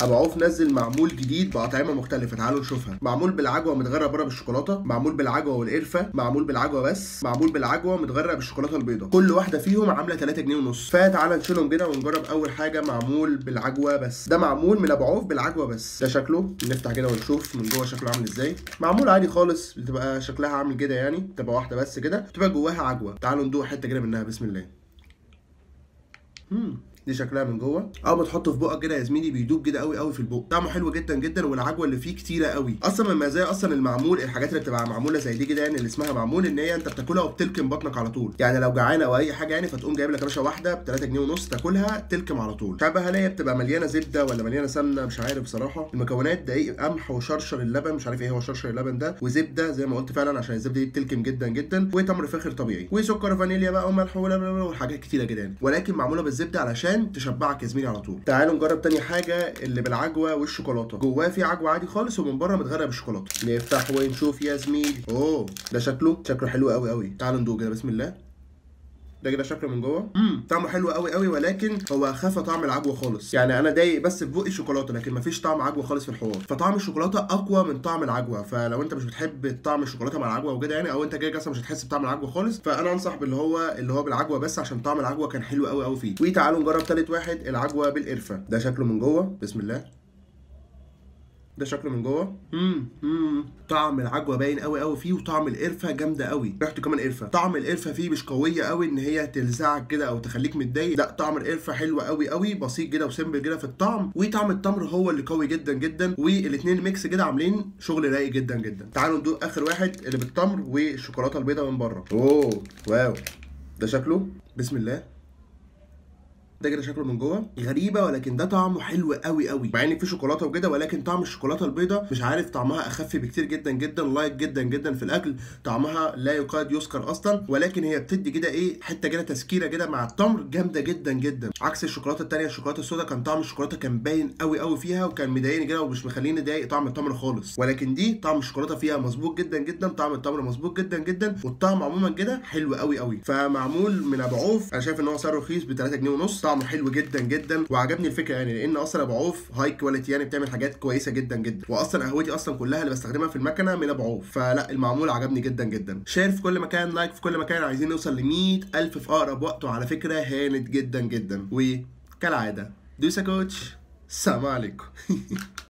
ابو عوف نزل معمول جديد باطعمه مختلفه تعالوا نشوفها معمول بالعجوه متغرق بره بالشوكولاته معمول بالعجوه والقرفه معمول بالعجوه بس معمول بالعجوه متغرق بالشوكولاته البيضاء كل واحده فيهم عامله 3 جنيه ونص فتعالى نشيلهم كده ونجرب اول حاجه معمول بالعجوه بس ده معمول من ابو عوف بالعجوه بس ده شكله نفتح كده ونشوف من جوه شكله عامل ازاي معمول عادي خالص بتبقى شكلها عامل كده يعني تبقى واحده بس كده بتبقى جواها عجوه تعالوا ندوق حته كده منها بسم الله مم. دي شكلها من جوه اول ما تحطه في بقك كده يا زميلي بيدوب كده قوي قوي في البق طعمه حلو جدا جدا والعجوه اللي فيه كتيره قوي اصلا من مزايا اصلا المعمول الحاجات اللي بتبقى معموله زي دي كده يعني اللي اسمها معمول ان هي انت بتاكلها وبتلكم بطنك على طول يعني لو جعان او اي حاجه يعني فتقوم جايب لك يا باشا واحده ب 3 جنيه ونص تاكلها تلكم على طول مش عارف بقى هل هي بتبقى مليانه زبده ولا مليانه سمنه مش عارف بصراحه المكونات دقيق قمح وشرشر اللبن مش عارف ايه هو شرشر اللبن ده وزبده زي ما قلت فعلا عشان الزبده دي بتلكم جدا جدا وتمر فاخر طبيعي وسكر فانيليا بقى وملح وحاجات كتيره جدا يعني ولكن معموله بالزبده علشان تشبعك يا زميلي على طول تعالوا نجرب تاني حاجه اللي بالعجوه والشوكولاته جواه في عجوه عادي خالص ومن بره متغرق بالشوكولاته نفتح ونشوف يا زميلي اوه ده شكله شكله حلو قوي قوي تعالوا ندوق كده بسم الله ده كده شكله من جوه امم طعمه حلو قوي قوي ولكن هو خفى طعم العجوه خالص يعني انا ضايق بس في بقي شوكولاته لكن مفيش طعم عجوه خالص في الحوار فطعم الشوكولاته اقوى من طعم العجوه فلو انت مش بتحب طعم الشوكولاته مع العجوه وكده يعني او انت جاي اصلا مش هتحس بطعم العجوه خالص فانا انصح باللي هو اللي هو بالعجوه بس عشان طعم العجوه كان حلو قوي قوي فيه وتعالوا نجرب تالت واحد العجوه بالقرفه ده شكله من جوه بسم الله ده شكله من جوه امم امم طعم العجوه باين قوي قوي فيه وطعم القرفه جامده قوي ريحته كمان قرفه طعم القرفه فيه مش قويه قوي ان هي تلزعك كده او تخليك متضايق لا طعم القرفه حلو قوي قوي بسيط كده وسيمبل كده في الطعم وطعم التمر هو اللي قوي جدا جدا والاثنين ميكس كده عاملين شغل رايق جدا جدا تعالوا ندوق اخر واحد اللي بالتمر والشوكولاته البيضاء من بره اوه واو ده شكله بسم الله ده كده شكله من جوه غريبه ولكن ده طعمه حلو قوي قوي مع ان في شوكولاته وكده ولكن طعم الشوكولاته البيضاء مش عارف طعمها اخف بكتير جدا جدا لايت جدا جدا في الاكل طعمها لا يقاد يذكر اصلا ولكن هي بتدي كده ايه حته كده تسكيره كده مع التمر جامده جدا جدا عكس الشوكولاته الثانيه الشوكولاته السوداء كان طعم الشوكولاته كان باين قوي قوي فيها وكان مضايقني كده ومش مخليني ضايق طعم التمر خالص ولكن دي طعم الشوكولاته فيها مظبوط جدا جدا طعم التمر مظبوط جدا جدا والطعم عموما كده حلو قوي قوي فمعمول من ابو عوف انا شايف ان هو سعره رخيص ب 3 جنيه ونص طعمه حلو جدا جدا وعجبني الفكره يعني لان اصلا ابو عوف هاي كواليتي يعني بتعمل حاجات كويسه جدا جدا واصلا قهوتي اصلا كلها اللي بستخدمها في المكنه من ابو عوف فلا المعمول عجبني جدا جدا شير في كل مكان لايك في كل مكان عايزين نوصل ل 100000 في اقرب وقت وعلى فكره هانت جدا جدا وكالعاده دوسا كوتش السلام عليكم